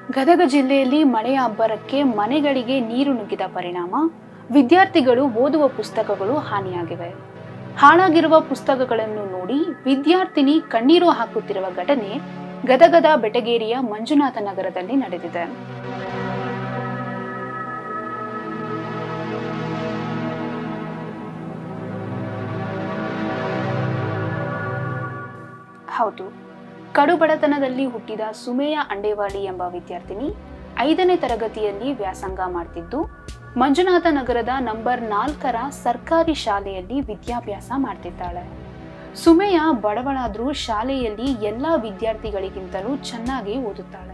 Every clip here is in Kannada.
ಗದಗ ಜಿಲ್ಲೆಯಲ್ಲಿ ಮಳೆಯ ಅಬ್ಬರಕ್ಕೆ ಮನೆಗಳಿಗೆ ನೀರು ನುಗ್ಗಿದ ಪರಿಣಾಮ ವಿದ್ಯಾರ್ಥಿಗಳು ಓದುವ ಪುಸ್ತಕಗಳು ಹಾನಿಯಾಗಿವೆ ಹಾಳಾಗಿರುವ ಪುಸ್ತಕಗಳನ್ನು ನೋಡಿ ವಿದ್ಯಾರ್ಥಿನಿ ಕಣ್ಣೀರು ಹಾಕುತ್ತಿರುವ ಘಟನೆ ಗದಗದ ಬೆಟಗೇರಿಯ ಮಂಜುನಾಥ ನಗರದಲ್ಲಿ ನಡೆದಿದೆ ಹೌದು ಕಡುಬಡತನದಲ್ಲಿ ಹುಟ್ಟಿದ ಸುಮೇಯ ಅಂಡೇವಾಡಿ ಎಂಬ ವಿದ್ಯಾರ್ಥಿನಿ ಐದನೇ ತರಗತಿಯಲ್ಲಿ ವ್ಯಾಸಂಗ ಮಾಡ್ತಿದ್ದು ಮಂಜುನಾಥ ನಗರದ ನಂಬರ್ ನಾಲ್ಕರ ಸರ್ಕಾರಿ ಶಾಲೆಯಲ್ಲಿ ವಿದ್ಯಾಭ್ಯಾಸ ಮಾಡ್ತಿದ್ದಾಳೆ ಸುಮೇಯ ಬಡವಳಾದ್ರೂ ಶಾಲೆಯಲ್ಲಿ ಎಲ್ಲ ವಿದ್ಯಾರ್ಥಿಗಳಿಗಿಂತಲೂ ಚೆನ್ನಾಗಿ ಓದುತ್ತಾಳೆ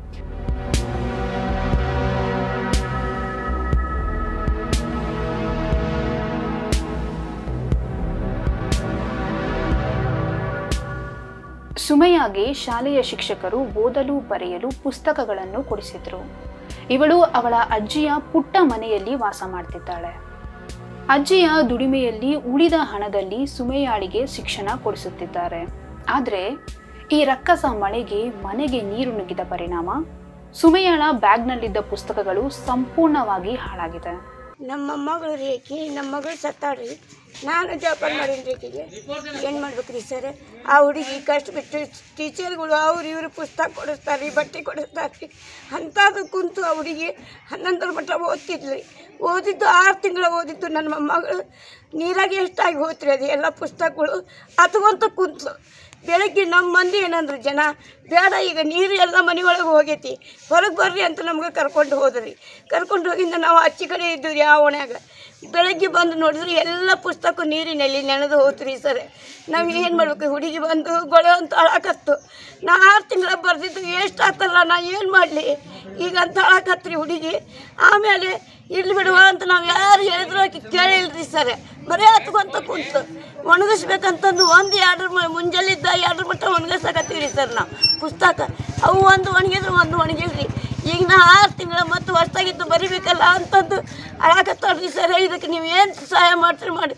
ಸುಮಯ್ಯಗೆ ಶಾಲೆಯ ಶಿಕ್ಷಕರು ಓದಲು ಬರೆಯಲು ಪುಸ್ತಕಗಳನ್ನು ಕೊಡಿಸಿದ್ರು ಇವಳು ಅವಳ ಅಜ್ಜಿಯ ಪುಟ್ಟ ಮನೆಯಲ್ಲಿ ವಾಸ ಮಾಡ್ತಿದ್ದಾಳೆ ಅಜ್ಜಿಯ ದುಡಿಮೆಯಲ್ಲಿ ಉಳಿದ ಹಣದಲ್ಲಿ ಸುಮಯ್ಯಾಳಿಗೆ ಶಿಕ್ಷಣ ಕೊಡಿಸುತ್ತಿದ್ದಾರೆ ಆದರೆ ಈ ರಕ್ಕಸ ಮಳೆಗೆ ಮನೆಗೆ ನೀರು ನುಗ್ಗಿದ ಪರಿಣಾಮ ಸುಮಯ್ಯಾಳ ಬ್ಯಾಗ್ನಲ್ಲಿದ್ದ ಪುಸ್ತಕಗಳು ಸಂಪೂರ್ಣವಾಗಿ ಹಾಳಾಗಿದೆ ನಮ್ಮ ಮಗಳು ರೀ ಆಕಿ ನಮ್ಮ ಮಗಳು ಸತ್ತಾಳ್ರಿ ನಾನು ಜೋಪಾನ ಮಾಡೀನಿ ರೀ ಆಕಿಗೆ ಏನು ಮಾಡ್ಬೇಕು ರೀ ಸರ್ ಆ ಹುಡುಗಿ ಕಷ್ಟ ಬಿಟ್ಟು ಟೀಚರ್ಗಳು ಅವ್ರು ಇವರು ಪುಸ್ತಕ ಕೊಡಿಸ್ತಾರೆ ರೀ ಬಟ್ಟೆ ಕೊಡಿಸ್ತಾರೆ ರೀ ಅಂಥದ್ದು ಕುಂತು ಆ ಹುಡುಗಿ ಹನ್ನೊಂದರ ಮಟ್ಟ ಓದ್ತಿದ್ಲಿ ಓದಿದ್ದು ಆರು ತಿಂಗಳು ಓದಿದ್ದು ನನ್ನ ಮೊಮ್ಮಗಳು ನೀರಾಗೆ ಎಷ್ಟಾಗಿ ಹೋತ್ರಿ ಅದು ಎಲ್ಲ ಪುಸ್ತಕಗಳು ಹತ್ಕೊಂತ ಕುಂತು ಬೆಳಗ್ಗೆ ನಮ್ಮ ಮಂದಿ ಏನಂದ್ರು ಜನ ಬೇಡ ಈಗ ನೀರು ಎಲ್ಲ ಮನೆ ಒಳಗೆ ಹೋಗೈತಿ ಹೊರಗೆ ಬರ್ರಿ ಅಂತ ನಮ್ಗೆ ಕರ್ಕೊಂಡು ಹೋದ್ರಿ ಕರ್ಕೊಂಡು ಹೋಗಿಂದ ನಾವು ಆಚೆ ಕಡೆ ಇದ್ದೀವಿ ಆ ಓಣ್ಯಾಗ ಬೆಳಗ್ಗೆ ಬಂದು ನೋಡಿದ್ರೆ ಎಲ್ಲ ಪುಸ್ತಕ ನೀರಿನಲ್ಲಿ ನೆನೆದು ಹೋತ್ರಿ ಸರ್ ನಾವು ಏನು ಮಾಡ್ಬೇಕು ಹುಡುಗಿ ಬಂದು ಗೊಳೆ ಅಂತ ಅಳಕತ್ತು ನಾ ಆರು ತಿಂಗಳ ಬರ್ದಿದ್ದು ಎಷ್ಟು ಆತಲ್ಲ ನಾ ಏನು ಮಾಡಲಿ ಈಗ ಅಂತ ಅಳಕತ್ರಿ ಹುಡುಗಿ ಆಮೇಲೆ ಇಲ್ಲಿ ಬಿಡುವ ಅಂತ ನಾವು ಯಾರು ಹೇಳಿದ್ರು ಆಕೆ ಕೇಳಿಲ್ರಿ ಸರ್ ಬರೀ ಹತ್ಕೊಂತ ಕುಂತು ಒಣಗಿಸ್ಬೇಕಂತಂದು ಒಂದು ಎರಡು ಮ ಮುಂಜಾಲಿದ್ದ ಎರಡು ಮಟ್ಟ ಒಣಗಿಸಕತ್ತೀವಿ ಸರ್ ನಾವು ಪುಸ್ತಕ ಅವು ಒಂದು ಒಣಗಿದ್ರೆ ಒಂದು ಒಣಗಿಲ್ರಿ ಈಗ ನಾ ಆರು ತಿಂಗಳ ಮತ್ತು ಹೊಸ್ತಾಗಿದ್ದು ಬರಿಬೇಕಲ್ಲ ಅಂತಂದು ಅಳಾಕತ್ತಾಳ್ರಿ ಸರ್ ಇದಕ್ಕೆ ನೀವು ಏನು ಸಹಾಯ ಮಾಡ್ತೀರಿ ಮಾಡಿ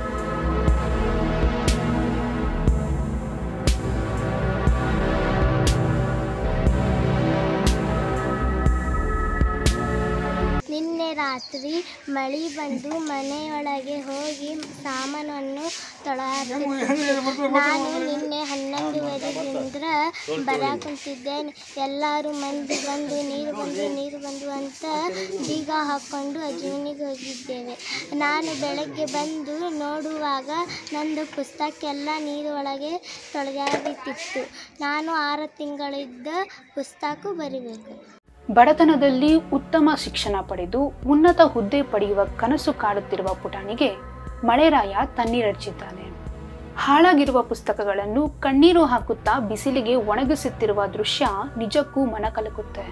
ನಿನ್ನೆ ರಾತ್ರಿ ಮಳೆ ಬಂದು ಮನೆಯೊಳಗೆ ಹೋಗಿ ಸಾಮಾನನ್ನು ತೊಳೆಯುತ್ತಿತ್ತು ನಾನು ನಿನ್ನೆ ಹನ್ನೊಂದುವರೆದಿಂದ ಬರಕ್ಕೆ ಕುಂತಿದ್ದೇನೆ ಎಲ್ಲರೂ ಮಂದಿ ಬಂದು ನೀರು ಬಂದು ನೀರು ಬಂದು ಅಂತ ಬೀಗ ಹಾಕ್ಕೊಂಡು ಅಜ್ಮನಿಗೆ ಹೋಗಿದ್ದೇವೆ ನಾನು ಬೆಳಗ್ಗೆ ಬಂದು ನೋಡುವಾಗ ನಂದು ಪುಸ್ತಕ ಎಲ್ಲ ನೀರು ಒಳಗೆ ತೊಳೆದಾಬಿಟ್ಟಿತ್ತು ನಾನು ಆರು ತಿಂಗಳಿದ್ದ ಪುಸ್ತಕ ಬರಿಬೇಕು ಬಡತನದಲ್ಲಿ ಉತ್ತಮ ಶಿಕ್ಷಣ ಪಡೆದು ಉನ್ನತ ಹುದ್ದೆ ಪಡೆಯುವ ಕನಸು ಕಾಡುತ್ತಿರುವ ಪುಟಾಣಿಗೆ ಮಳೆರಾಯ ತಣ್ಣೀರಡ್ಚಿದ್ದಾನೆ ಹಾಳಾಗಿರುವ ಪುಸ್ತಕಗಳನ್ನು ಕಣ್ಣೀರು ಹಾಕುತ್ತಾ ಬಿಸಿಲಿಗೆ ಒಣಗಿಸುತ್ತಿರುವ ದೃಶ್ಯ ನಿಜಕ್ಕೂ ಮನಕಲಕುತ್ತೆ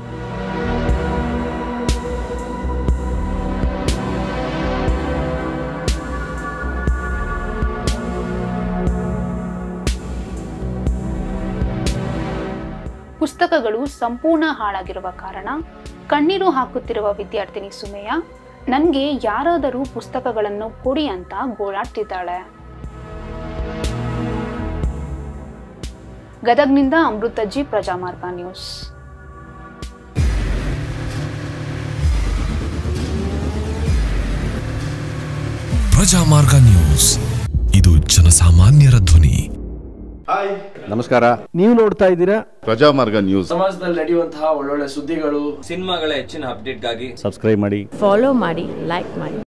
ಪುಸ್ತಕಗಳು ಸಂಪೂರ್ಣ ಹಾಳಾಗಿರುವ ಕಾರಣ ಕಣ್ಣೀರು ಹಾಕುತ್ತಿರುವ ವಿದ್ಯಾರ್ಥಿನಿ ಸುಮೇಯ ನನಗೆ ಯಾರಾದರೂ ಪುಸ್ತಕಗಳನ್ನು ಕೊಡಿ ಅಂತ ಗೋಳಾಡ್ತಿದ್ದಾಳೆ ಗದಗ್ನಿಂದ ಅಮೃತಜ್ಜಿ ಪ್ರಜಾಮಾರ್ಗ ನ್ಯೂಸ್ ಪ್ರಜಾಮಾರ್ಗ ನ್ಯೂಸ್ ಇದು ಜನಸಾಮಾನ್ಯರ ಧ್ವನಿ ನಮಸ್ಕಾರ ನೀವು ನೋಡ್ತಾ ಇದ್ದೀರಾ ಪ್ರಜಾಮಾರ್ಗ ನ್ಯೂಸ್ ಸಮಾಜದಲ್ಲಿ ನಡೆಯುವಂತಹ ಒಳ್ಳೊಳ್ಳೆ ಸುದ್ದಿಗಳು ಸಿನಿಮಾಗಳ ಹೆಚ್ಚಿನ ಅಪ್ಡೇಟ್ಗಾಗಿ ಸಬ್ಸ್ಕ್ರೈಬ್ ಮಾಡಿ ಫಾಲೋ ಮಾಡಿ ಲೈಕ್ ಮಾಡಿ